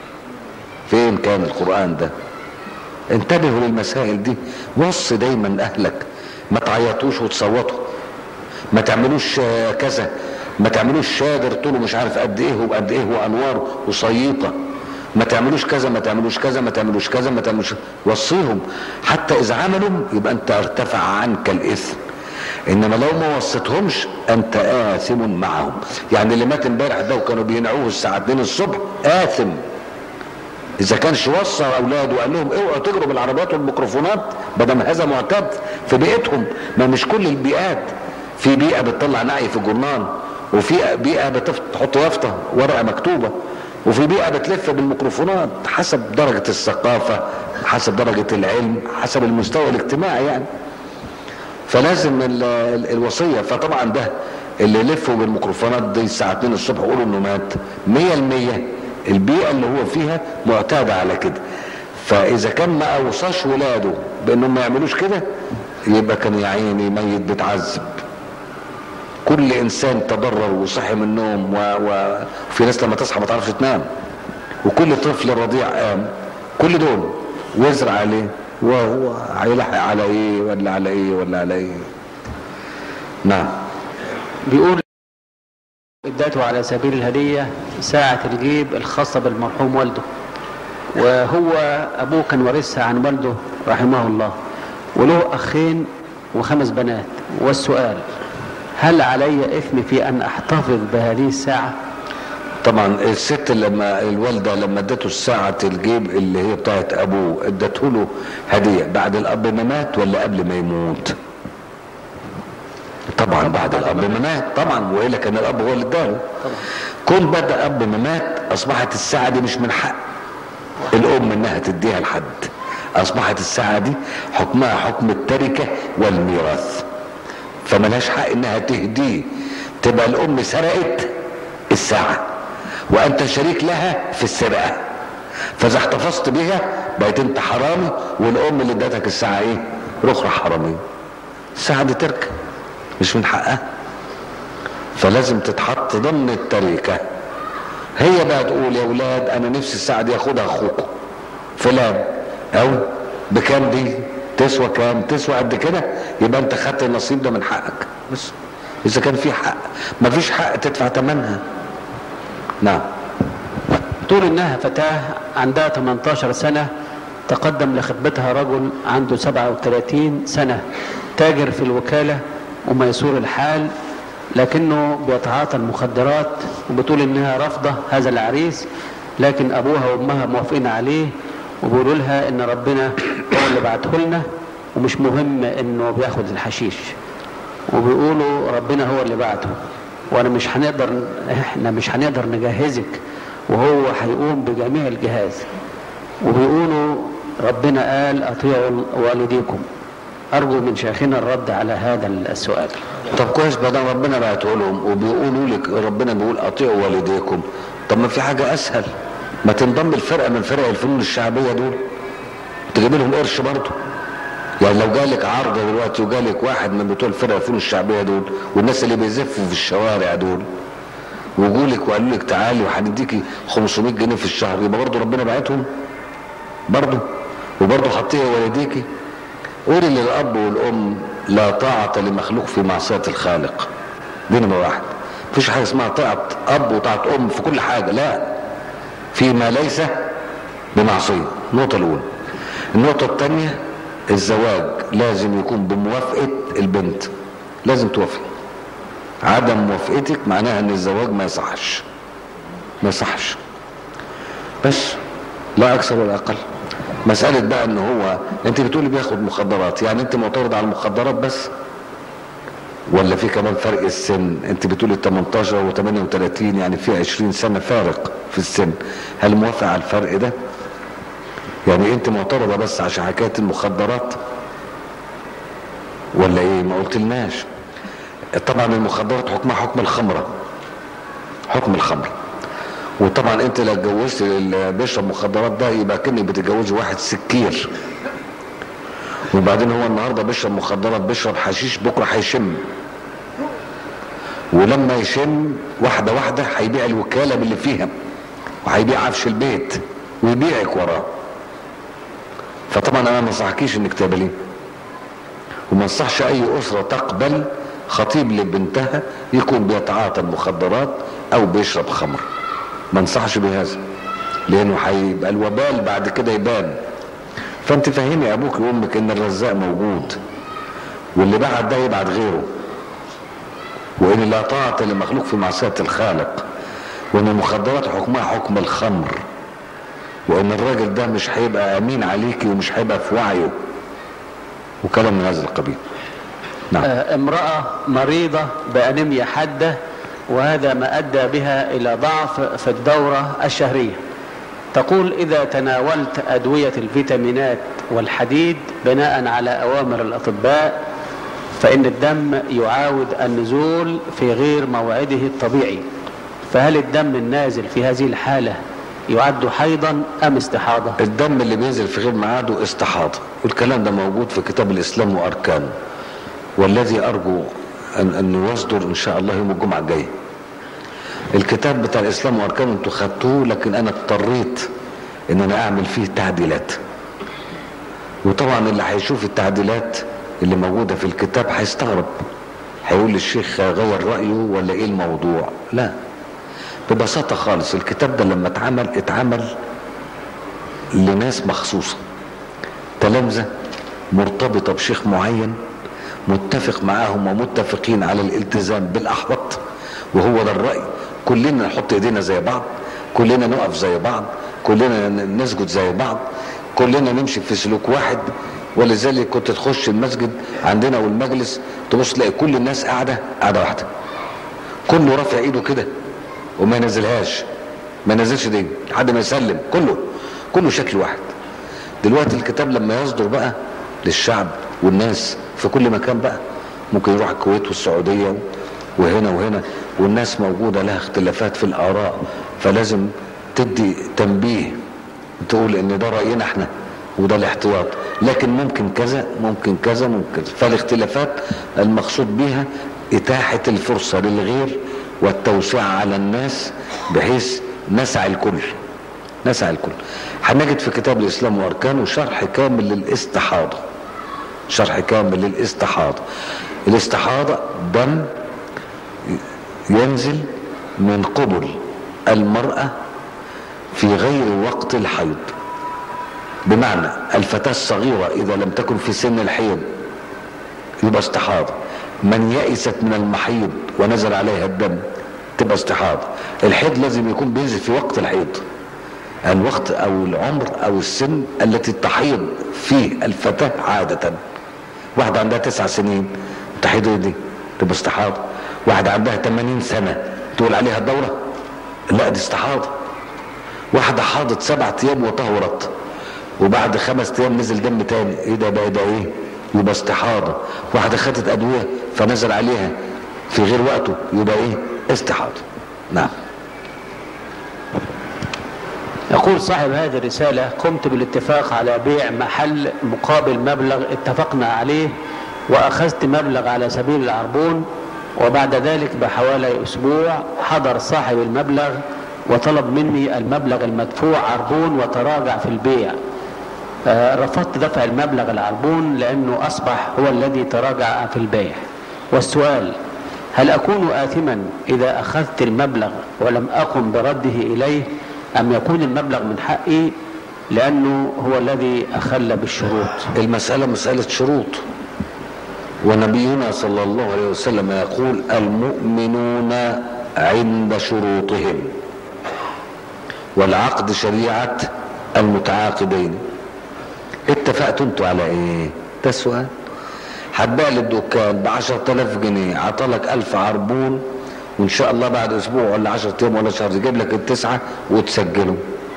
فين كان القرآن ده انتبهوا للمسائل دي وص دايما اهلك ما تعيطوش وتصوتوا ما تعملوش آه، كذا ما تعملوش شادر طوله مش عارف قد ايه وقد ايه وانوار وصييطه ما تعملوش كذا ما تعملوش كذا ما تعملوش كذا ما تعملوش وصيهم حتى اذا عملوا يبقى انت ارتفع عنك الاثم انما لو ما وصيتهمش انت اثم معهم يعني اللي مات امبارح ده وكانوا بينعوه الساعه 2 الصبح اثم اذا كانش وصى اولاده وقال لهم اوعوا تجروا بالعربيات والميكروفونات بدل هذا معتاد في بيئتهم ما مش كل البيئات في بيئه بتطلع نعي في الجرنان وفي بيئه بتحط يافطه ورقه مكتوبه وفي بيئه بتلف بالميكروفونات حسب درجه الثقافه حسب درجه العلم حسب المستوى الاجتماعي يعني فلازم ال- ال- الوصيه فطبعا ده اللي يلفوا بالميكروفونات دي الساعه 2 الصبح يقولوا انه مات 100% البيئه اللي هو فيها معتاده على كده فاذا كان ما اوصاش ولاده بانهم ما يعملوش كده يبقى كان يا عيني ميت بتعذب كل انسان تضرر وصحي من النوم و... و... وفي ناس لما تصحى ما تعرفش تنام وكل طفل رضيع قام كل دول وزر عليه وهو هيلحق على ايه ولا على ايه ولا على ايه نعم بيقول ادته على سبيل الهدية ساعة الجيب الخاصة بالمرحوم والده وهو أبوه كان وارثها عن والده رحمه الله وله أخين وخمس بنات والسؤال هل علي إثم في أن أحتفظ بهذه الساعة طبعا الست لما الوالده لما ادته الساعه الجيب اللي هي بتاعت ابوه ادته له هديه بعد الاب ما مات ولا قبل ما يموت طبعا بعد الاب ما مات طبعا والا كان الاب هو اللي اداله كون بدا اب ما مات اصبحت الساعه دي مش من حق الام انها تديها لحد اصبحت الساعه دي حكمها حكم التركه والميراث فملهاش حق انها تهديه تبقى الام سرقت الساعه وانت شريك لها في السرقه فاذا احتفظت بها بقيت انت حرامي والام اللي ادتك الساعه ايه رخرة حراميه الساعه دي تركه مش من حقها فلازم تتحط ضمن التركه هي بقى تقول يا ولاد انا نفسي الساعه دي اخدها اخوكم فلان او بكام دي تسوى كام تسوى قد كده يبقى انت خدت النصيب ده من حقك بس اذا كان في حق ما فيش حق تدفع ثمنها نعم طول إنها فتاة عندها 18 سنة تقدم لخطبتها رجل عنده 37 سنة تاجر في الوكالة وميسور الحال لكنه بيتعاطى المخدرات وبتقول انها رافضة هذا العريس لكن ابوها وامها موافقين عليه وبيقولوا لها ان ربنا هو اللي بعته لنا ومش مهم انه بياخد الحشيش وبيقولوا ربنا هو اللي بعته وانا مش هنقدر احنا مش هنقدر نجهزك وهو هيقوم بجميع الجهاز وبيقولوا ربنا قال اطيعوا والديكم أرجو من شيخنا الرد على هذا السؤال طب كويس ما دام ربنا بعته لهم وبيقولوا لك ربنا بيقول اطيعوا والديكم طب ما في حاجه اسهل ما تنضم الفرقه من فرق الفنون الشعبيه دول تجيب لهم قرش برضه يعني لو جالك عرض دلوقتي وجالك واحد من بتوع الفرق الفنون الشعبيه دول والناس اللي بيزفوا في الشوارع دول وجولك وقالوا لك تعالي وهنديكي 500 جنيه في الشهر يبقى برضه ربنا بعتهم برضه وبرضه حطيها والديكي قولي للاب والام لا طاعة لمخلوق في معصية الخالق دي نمرة واحد مفيش حاجة اسمها طاعة اب وطاعة ام في كل حاجة لا فيما ليس بمعصية النقطة الأولى النقطة الثانية الزواج لازم يكون بموافقة البنت لازم توافق عدم موافقتك معناها ان الزواج ما يصحش ما يصحش بس لا اكثر ولا اقل مسألة بقى ان هو انت بتقولي بياخد مخدرات يعني انت معترض على المخدرات بس ولا في كمان فرق السن انت بتقولي 18 و 38 يعني في 20 سنة فارق في السن هل موافق على الفرق ده يعني انت معترضة بس عشان حكاية المخدرات ولا ايه ما قلتلناش طبعا المخدرات حكمها حكم الخمرة حكم الخمر وطبعا انت لو اتجوزت اللي بيشرب مخدرات ده يبقى كأنك بتتجوزي واحد سكير وبعدين هو النهارده بيشرب مخدرات بيشرب حشيش بكره هيشم ولما يشم واحده واحده هيبيع الوكاله باللي فيها وهيبيع عفش البيت ويبيعك وراه فطبعا انا ما انصحكيش انك تقبليه وما انصحش اي اسره تقبل خطيب لبنتها يكون بيتعاطى المخدرات او بيشرب خمر ما انصحش بهذا لانه هيبقى الوبال بعد كده يبان فانت فهمي ابوك وامك ان الرزاق موجود واللي بعد ده يبعد غيره وان لا طاعه لمخلوق في معصيه الخالق وان المخدرات حكمها حكم الخمر وان الراجل ده مش هيبقى امين عليكي ومش هيبقى في وعيه وكلام من هذا القبيل نعم آه، امرأة مريضة بأنيميا حادة وهذا ما أدى بها إلى ضعف في الدورة الشهرية تقول إذا تناولت أدوية الفيتامينات والحديد بناء على أوامر الأطباء فإن الدم يعاود النزول في غير موعده الطبيعي فهل الدم النازل في هذه الحالة يعد حيضا أم استحاضة الدم اللي بينزل في غير ميعاده استحاضة والكلام ده موجود في كتاب الإسلام وأركانه والذي أرجو أن أنه يصدر إن شاء الله يوم الجمعة الجاية الكتاب بتاع الإسلام وأركانه أنتوا خدتوه لكن أنا اضطريت إن أنا أعمل فيه تعديلات وطبعا اللي هيشوف التعديلات اللي موجودة في الكتاب هيستغرب هيقول للشيخ غير رأيه ولا إيه الموضوع لا ببساطة خالص الكتاب ده لما اتعمل اتعمل لناس مخصوصة تلامذة مرتبطة بشيخ معين متفق معاهم ومتفقين على الالتزام بالأحوط وهو ده الرأي كلنا نحط ايدينا زي بعض كلنا نقف زي بعض كلنا نسجد زي بعض كلنا نمشي في سلوك واحد ولذلك كنت تخش المسجد عندنا والمجلس تبص تلاقي كل الناس قاعدة قاعدة واحدة كله رافع ايده كده وما ينزلهاش ما ينزلش دي لحد ما يسلم كله كله شكل واحد دلوقتي الكتاب لما يصدر بقى للشعب والناس في كل مكان بقى ممكن يروح الكويت والسعودية وهنا وهنا والناس موجودة لها اختلافات في الآراء فلازم تدي تنبيه تقول ان ده رأينا احنا وده الاحتياط لكن ممكن كذا ممكن كذا ممكن فالاختلافات المقصود بها إتاحة الفرصة للغير والتوسعة على الناس بحيث نسعى الكل نسعى الكل هنجد في كتاب الإسلام وأركانه شرح كامل للاستحاضة شرح كامل للاستحاضة الاستحاضة دم ينزل من قبل المرأة في غير وقت الحيض بمعنى الفتاة الصغيرة إذا لم تكن في سن الحيض يبقى استحاضة من يئست من المحيض ونزل عليها الدم تبقى استحاضة الحيض لازم يكون بينزل في وقت الحيض الوقت أو العمر أو السن التي تحيض فيه الفتاة عادة واحدة عندها تسع سنين تحيض دي تبقى استحاضة واحدة عندها 80 سنة تقول عليها الدورة لا دي استحاضة واحدة حاضت سبعة ايام وطهرت وبعد خمس ايام نزل دم تاني ايه ده بقى ده ايه يبقى استحاضة واحدة خدت أدوية فنزل عليها في غير وقته يبقى إيه استحاضة نعم يقول صاحب هذه الرسالة قمت بالاتفاق على بيع محل مقابل مبلغ اتفقنا عليه وأخذت مبلغ على سبيل العربون وبعد ذلك بحوالي أسبوع حضر صاحب المبلغ وطلب مني المبلغ المدفوع عربون وتراجع في البيع آه، رفضت دفع المبلغ العربون لأنه أصبح هو الذي تراجع في البيع والسؤال هل أكون آثما إذا أخذت المبلغ ولم أقم برده إليه أم يكون المبلغ من حقي لأنه هو الذي أخل بالشروط المسألة مسألة شروط ونبينا صلى الله عليه وسلم يقول المؤمنون عند شروطهم والعقد شريعة المتعاقدين اتفقتوا انتوا على ايه ده السؤال هتبيع للدكان ب 10000 جنيه عطلك 1000 عربون وان شاء الله بعد اسبوع ولا 10 ايام ولا شهر يجيب لك التسعه وتسجله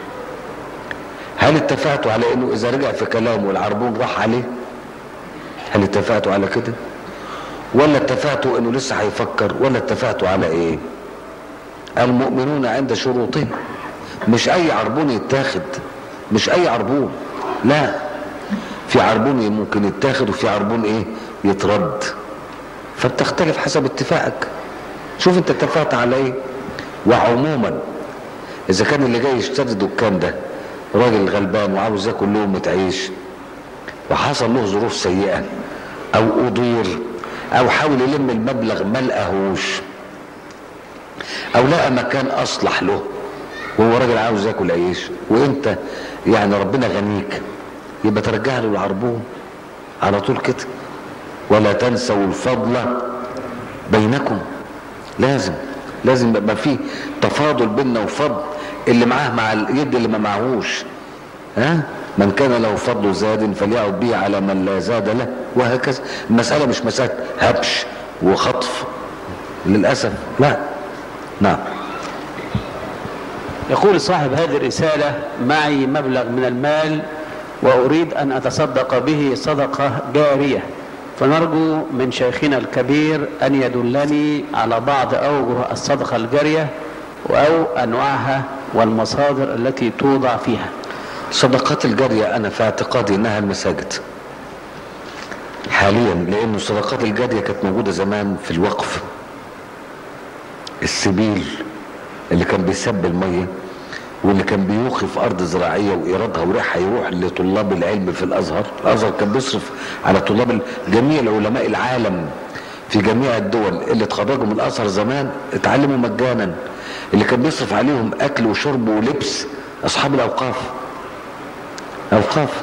هل اتفقتوا على انه اذا رجع في كلامه العربون راح عليه هل اتفقتوا على كده ولا اتفقتوا انه لسه هيفكر ولا اتفقتوا على ايه المؤمنون عند شروطهم مش اي عربون يتاخد مش اي عربون لا في عربون ممكن يتاخد وفي عربون ايه يترد فبتختلف حسب اتفاقك شوف انت اتفقت على ايه وعموما اذا كان اللي جاي يشتري الدكان ده راجل غلبان وعاوز ياكل لقمه عيش وحصل له ظروف سيئه او اضير او حاول يلم المبلغ ما لقاهوش او لقى مكان اصلح له وهو راجل عاوز ياكل عيش وانت يعني ربنا غنيك يبقى ترجع له العربون على طول كده ولا تنسوا الفضل بينكم لازم لازم يبقى في تفاضل بيننا وفضل اللي معاه مع اليد اللي ما معهوش ها من كان له فضل زاد فليعد به على من لا زاد له وهكذا المسألة مش مسألة هبش وخطف للأسف لا نعم يقول صاحب هذه الرسالة معي مبلغ من المال وأريد أن أتصدق به صدقة جارية فنرجو من شيخنا الكبير أن يدلني على بعض أوجه الصدقة الجارية أو أنواعها والمصادر التي توضع فيها صدقات الجارية أنا في اعتقادي إنها المساجد حاليا لأن الصدقات الجارية كانت موجودة زمان في الوقف السبيل اللي كان بيسب المية واللي كان بيوقف في أرض زراعية وإيرادها وريحها يروح لطلاب العلم في الأزهر الأزهر كان بيصرف على طلاب جميع علماء العالم في جميع الدول اللي اتخرجوا من الأزهر زمان اتعلموا مجانا اللي كان بيصرف عليهم أكل وشرب ولبس أصحاب الأوقاف أوقاف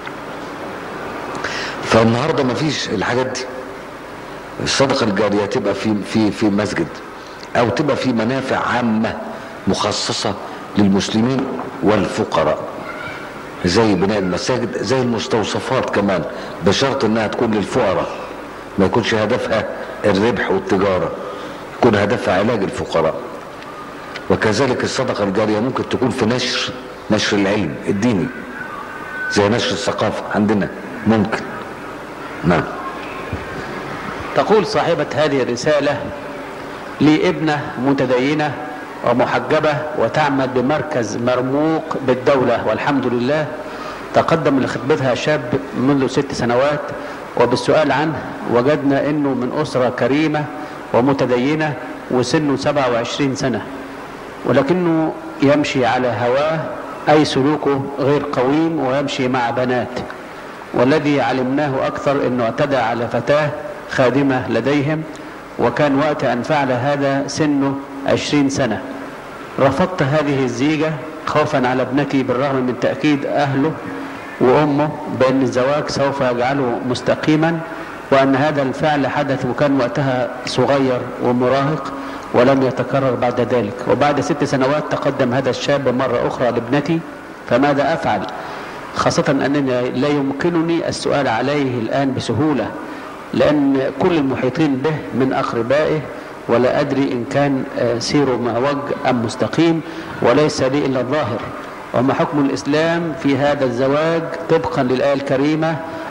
فالنهارده مفيش الحاجات دي الصدقة الجارية تبقى في في في مسجد أو تبقى في منافع عامة مخصصة للمسلمين والفقراء زي بناء المساجد زي المستوصفات كمان بشرط انها تكون للفقراء ما يكونش هدفها الربح والتجارة يكون هدفها علاج الفقراء وكذلك الصدقة الجارية ممكن تكون في نشر نشر العلم الديني زي نشر الثقافة عندنا ممكن نعم تقول صاحبة هذه الرسالة لي ابنة متدينة ومحجبة وتعمل بمركز مرموق بالدولة والحمد لله تقدم لخطبتها شاب منذ ست سنوات وبالسؤال عنه وجدنا انه من اسرة كريمة ومتدينة وسنه 27 سنة ولكنه يمشي على هواه اي سلوكه غير قويم ويمشي مع بنات والذي علمناه اكثر انه اعتدى على فتاة خادمة لديهم وكان وقت ان فعل هذا سنه عشرين سنة رفضت هذه الزيجة خوفا على ابنتي بالرغم من تأكيد أهله وأمه بأن الزواج سوف يجعله مستقيما وأن هذا الفعل حدث وكان وقتها صغير ومراهق ولم يتكرر بعد ذلك وبعد ست سنوات تقدم هذا الشاب مرة أخرى لابنتي فماذا أفعل خاصة أنني لا يمكنني السؤال عليه الآن بسهولة لأن كل المحيطين به من أقربائه ولا أدري إن كان سيره معوج أم مستقيم وليس لي إلا الظاهر وما حكم الإسلام في هذا الزواج طبقا للآية الكريمة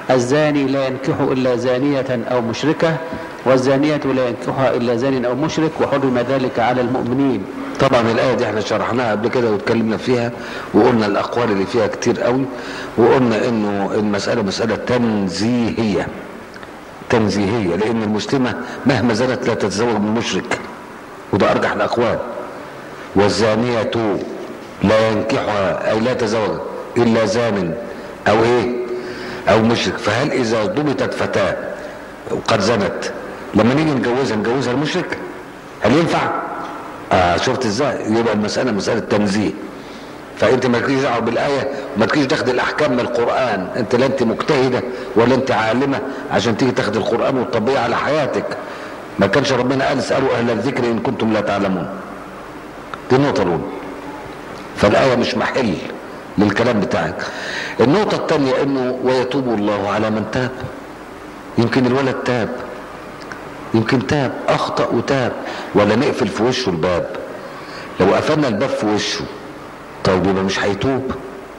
الزاني لا ينكح إلا زانية أو مشركة والزانية لا ينكحها إلا زان أو مشرك وحرم ذلك على المؤمنين طبعا الآية دي احنا شرحناها قبل كده واتكلمنا فيها وقلنا الأقوال اللي فيها كتير قوي وقلنا انه المسألة مسألة تنزيهية تنزيهية لأن المسلمة مهما زنت لا تتزوج من مشرك وده أرجح الأقوال والزانية لا ينكحها أي لا تزوج إلا زان أو إيه أو مشرك فهل إذا ضبطت فتاة وقد زنت لما نيجي نجوزها نجوزها المشرك هل ينفع؟ آه شفت ازاي؟ يبقى المسألة مسألة تنزيه فانت ما تجيش دعوه بالايه وما تجيش تاخد الاحكام من القران انت لا انت مجتهده ولا انت عالمه عشان تيجي تاخد القران وتطبقيه على حياتك ما كانش ربنا قال اسالوا اهل الذكر ان كنتم لا تعلمون دي النقطه الاولى فالايه مش محل للكلام بتاعك النقطه الثانيه انه ويتوب الله على من تاب يمكن الولد تاب يمكن تاب اخطا وتاب ولا نقفل في وشه الباب لو قفلنا الباب في وشه طيب يبقى مش هيتوب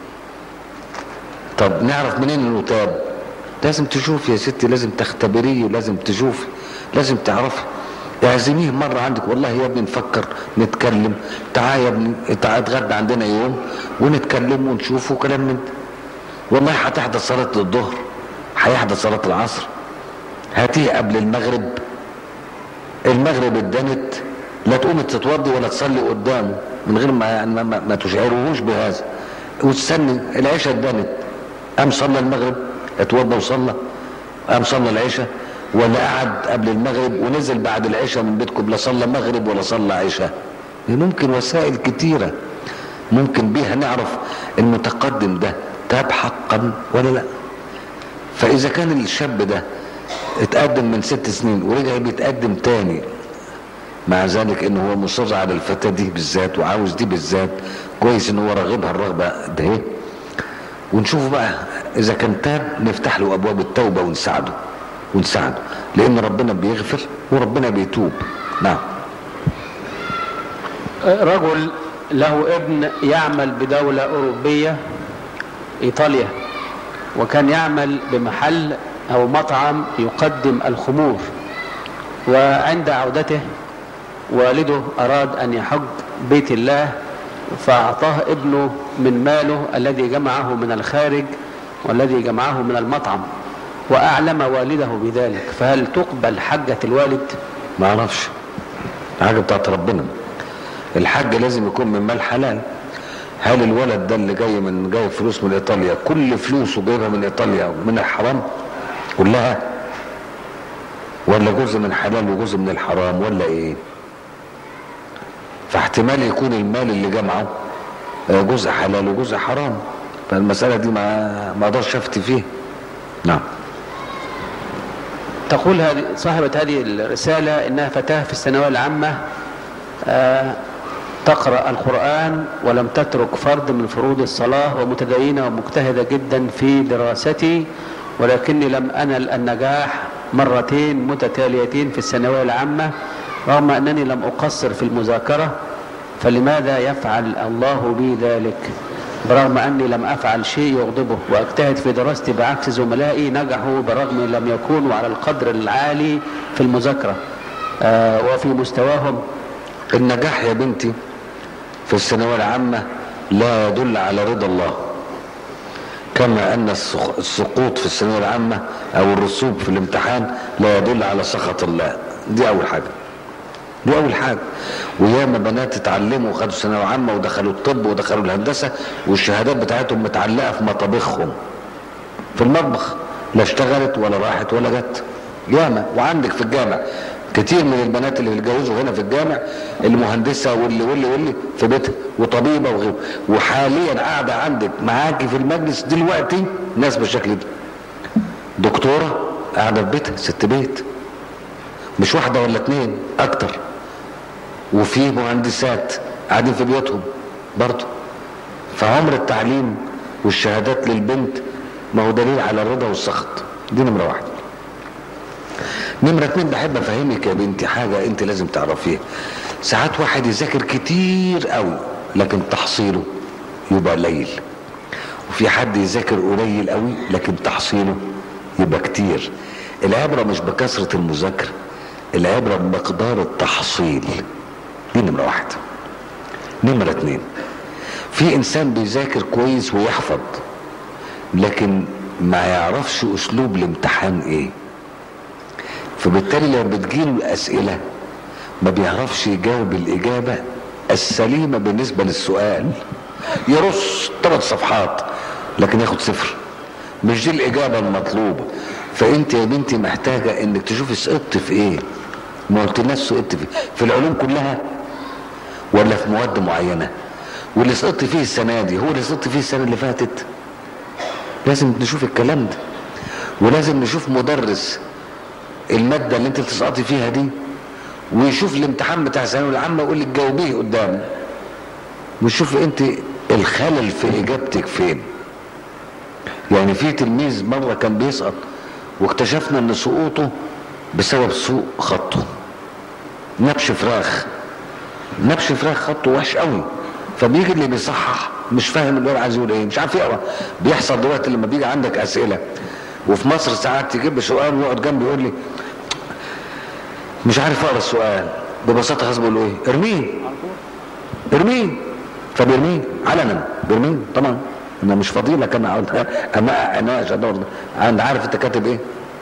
طب نعرف منين انه تاب لازم تشوف يا ستي لازم تختبريه لازم تشوفي لازم تعرفي اعزميه مرة عندك والله يا ابني نفكر نتكلم تعال يا ابني تعال اتغدى عندنا يوم ونتكلم ونشوفه كلام من ده والله هتحدث صلاة الظهر هيحدث صلاة العصر هاتيه قبل المغرب المغرب اتدنت لا تقوم تتوضي ولا تصلي قدامه من غير ما يعني ما, ما, ما تشعروهوش بهذا وتستني العشاء اتدنت قام صلى المغرب اتوضى وصلى قام صلى العشاء ولا قعد قبل المغرب ونزل بعد العشاء من بيتكم لا صلى مغرب ولا صلى عشاء ممكن وسائل كتيرة ممكن بيها نعرف المتقدم ده تاب حقا ولا لا فإذا كان الشاب ده اتقدم من ست سنين ورجع بيتقدم تاني مع ذلك انه هو مصر على الفتاة دي بالذات وعاوز دي بالذات كويس ان هو راغبها الرغبة ده ايه ونشوف بقى اذا كان تاب نفتح له ابواب التوبة ونساعده ونساعده لان ربنا بيغفر وربنا بيتوب نعم رجل له ابن يعمل بدولة أوروبية إيطاليا وكان يعمل بمحل أو مطعم يقدم الخمور وعند عودته والده أراد أن يحج بيت الله فأعطاه ابنه من ماله الذي جمعه من الخارج والذي جمعه من المطعم وأعلم والده بذلك فهل تقبل حجة الوالد ما اعرفش حاجة بتاعت ربنا الحج لازم يكون من مال حلال هل الولد ده اللي جاي من جاي فلوس من ايطاليا كل فلوسه جايبها من ايطاليا من الحرام كلها ولا جزء من حلال وجزء من الحرام ولا ايه فاحتمال يكون المال اللي جمعه جزء حلال وجزء حرام فالمسألة دي ما ما اقدرش افتي فيها نعم تقول هذه صاحبة هذه الرسالة إنها فتاة في الثانوية العامة آه تقرأ القرآن ولم تترك فرض من فروض الصلاة ومتدينة ومجتهدة جدا في دراستي ولكني لم أنل النجاح مرتين متتاليتين في الثانوية العامة رغم أنني لم أقصر في المذاكرة فلماذا يفعل الله بي ذلك برغم أني لم أفعل شيء يغضبه وأجتهد في دراستي بعكس زملائي نجحوا برغم لم يكونوا على القدر العالي في المذاكرة آه وفي مستواهم النجاح يا بنتي في الثانوية العامة لا يدل على رضا الله كما أن السقوط في الثانوية العامة أو الرسوب في الامتحان لا يدل على سخط الله دي أول حاجة دي أول حاجة وياما بنات اتعلموا وخدوا ثانوية عامة ودخلوا الطب ودخلوا الهندسة والشهادات بتاعتهم متعلقة في مطابخهم في المطبخ لا اشتغلت ولا راحت ولا جت ياما وعندك في الجامع كتير من البنات اللي اتجوزوا هنا في الجامع المهندسة واللي واللي واللي في بيتها وطبيبة وغيره وحاليا قاعدة عندك معاكي في المجلس دلوقتي ناس بالشكل ده دكتورة قاعدة في بيتها ست بيت مش واحدة ولا اتنين اكتر وفي مهندسات قاعدين في بيوتهم برضه فعمر التعليم والشهادات للبنت ما هو دليل على الرضا والسخط دي نمرة واحدة نمرة اتنين بحب افهمك يا بنتي حاجة انت لازم تعرفيها ساعات واحد يذاكر كتير قوي لكن تحصيله يبقى قليل وفي حد يذاكر قليل قوي لكن تحصيله يبقى كتير العبرة مش بكثرة المذاكرة العبرة بمقدار التحصيل دي نمرة واحد نمرة اتنين في انسان بيذاكر كويس ويحفظ لكن ما يعرفش اسلوب الامتحان ايه فبالتالي لما بتجيله الاسئله ما بيعرفش يجاوب الاجابه السليمه بالنسبه للسؤال يرص ثلاث صفحات لكن ياخد صفر مش دي الاجابه المطلوبه فانت يا بنتي محتاجه انك تشوفي سقطت في ايه ما قلتلناش سقطت في في العلوم كلها ولا في مواد معينه واللي سقطت فيه السنه دي هو اللي سقطت فيه السنه اللي فاتت لازم نشوف الكلام ده ولازم نشوف مدرس الماده اللي انت بتسقطي فيها دي ويشوف الامتحان بتاع الثانويه العامه ويقول لك جاوبيه قدامه وشوف انت الخلل في اجابتك فين يعني في تلميذ مره كان بيسقط واكتشفنا ان سقوطه بسبب سوء خطه نبش فراخ نبش فراخ خطه وحش قوي فبيجي اللي بيصحح مش فاهم اللي هو عايز يقول ايه مش عارف يقرا بيحصل دلوقتي لما بيجي عندك اسئله وفي مصر ساعات تجيب لي سؤال ويقعد جنبي يقول لي مش عارف اقرا السؤال ببساطه خلاص بقول له ايه ارميه ارميه فبيرميه علنا بيرميه طبعا انا مش فاضي لك انا اقعد اما اناقش ادور انا عارف انت كاتب ايه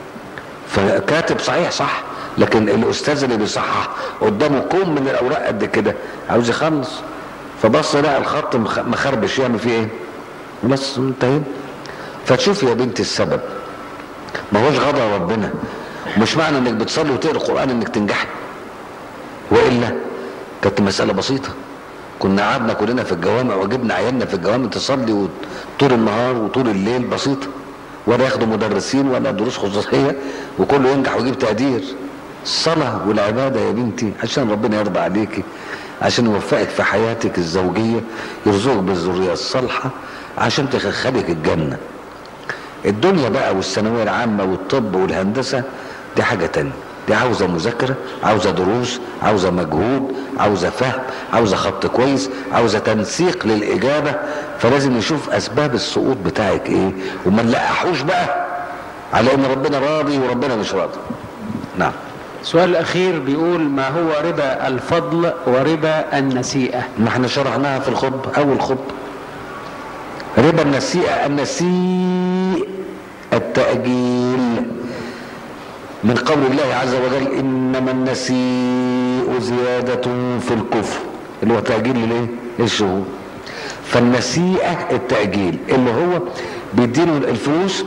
فكاتب صحيح صح لكن الاستاذ اللي بيصحح قدامه كوم من الاوراق قد كده عاوز يخلص فبص لقى الخط مخ- مخربش يعمل فيه ايه بس انتهينا فتشوف يا بنتي السبب ما هوش غضب ربنا مش معنى انك بتصلي وتقرا القران انك تنجحي والا كانت مساله بسيطه كنا قعدنا كلنا في الجوامع وجبنا عيالنا في الجوامع تصلي طول النهار وطول الليل بسيطه ولا ياخدوا مدرسين ولا دروس خصوصيه وكله ينجح ويجيب تقدير الصلاه والعباده يا بنتي عشان ربنا يرضى عليكي عشان يوفقك في حياتك الزوجيه يرزقك بالذريه الصالحه عشان تدخلك الجنه الدنيا بقى والثانويه العامه والطب والهندسه دي حاجه تانية دي عاوزه مذاكره عاوزه دروس عاوزه مجهود عاوزه فهم عاوزه خط كويس عاوزه تنسيق للاجابه فلازم نشوف اسباب السقوط بتاعك ايه وما نلقحوش بقى على ان ربنا راضي وربنا مش راضي نعم السؤال الأخير بيقول ما هو ربا الفضل وربا النسيئة ما احنا شرحناها في الخطبه اول خطبه ربا النسيئه النسيء التاجيل من قول الله عز وجل انما النسيء زياده في الكفر اللي هو تاجيل للايه للشهور فالنسيئه التاجيل اللي هو بيديله الفلوس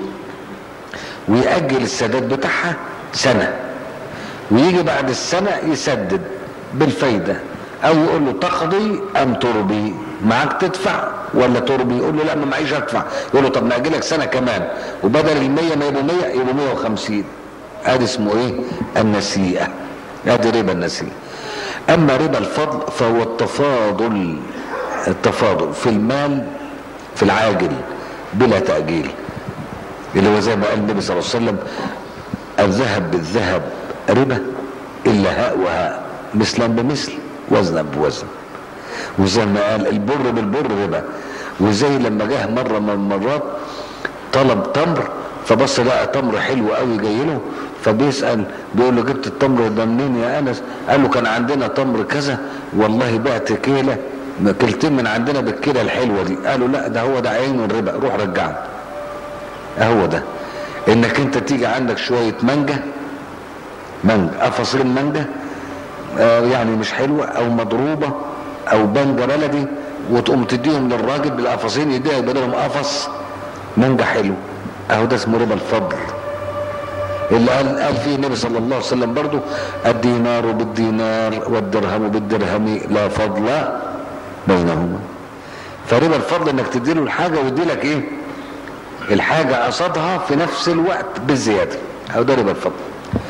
ويأجل السداد بتاعها سنه ويجي بعد السنه يسدد بالفايده او يقول له تقضي ام تربي معاك تدفع ولا تربي يقول له لا ما معيش ادفع يقول له طب ناجلك سنه كمان وبدل ال 100 ما يبقوا 100 يبقوا 150 ادي اسمه ايه النسيئه ادي ربا النسيئه اما ربا الفضل فهو التفاضل التفاضل في المال في العاجل بلا تاجيل اللي هو زي ما قال النبي صلى الله عليه وسلم الذهب بالذهب ربا الا هاء وهاء مثلا بمثل وزنا بوزن وزي ما قال البر بالبر ربا وزي لما جه مره من المرات طلب تمر فبص لقى تمر حلو قوي جاي له فبيسال بيقول له جبت التمر ده منين يا انس؟ قال له كان عندنا تمر كذا والله بعت كيله كيلتين من عندنا بالكيله الحلوه دي قالوا لا ده هو ده عين الربا روح رجعه اهو ده انك انت تيجي عندك شويه مانجا مانجا قفصين مانجا آه يعني مش حلوه او مضروبه او بانجا بلدي وتقوم تديهم للراجل بالقفصين يديها يبقى لهم قفص مانجا حلو اهو ده اسمه ربا الفضل اللي قال قال فيه النبي صلى الله عليه وسلم برضو الدينار بالدينار والدرهم بالدرهم لا فضل بينهما فربا الفضل انك تديله الحاجه ويدي لك ايه الحاجه قصدها في نفس الوقت بالزياده اهو ده ربا الفضل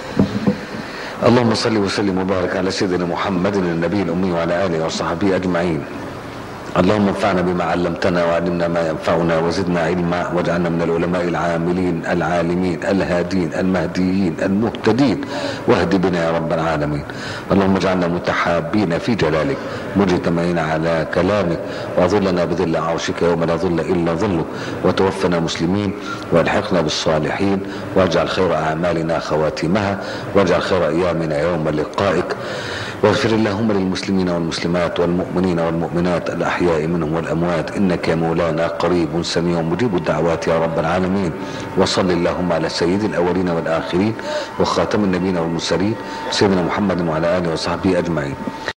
اللهم صل وسلم وبارك على سيدنا محمد النبي الامي وعلى اله وصحبه اجمعين اللهم انفعنا بما علمتنا وعلمنا ما ينفعنا وزدنا علما واجعلنا من العلماء العاملين العالمين الهادين المهديين المهتدين واهد بنا يا رب العالمين اللهم اجعلنا متحابين في جلالك مجتمعين على كلامك واظلنا بظل عرشك يوم لا ظل الا ظلك وتوفنا مسلمين والحقنا بالصالحين واجعل خير اعمالنا خواتمها واجعل خير ايامنا يوم لقائك واغفر اللهم للمسلمين والمسلمات والمؤمنين والمؤمنات الأحياء منهم والأموات إنك يا مولانا قريب سميع مجيب الدعوات يا رب العالمين وصل اللهم على سيد الأولين والآخرين وخاتم النبيين والمرسلين سيدنا محمد وعلى آله وصحبه أجمعين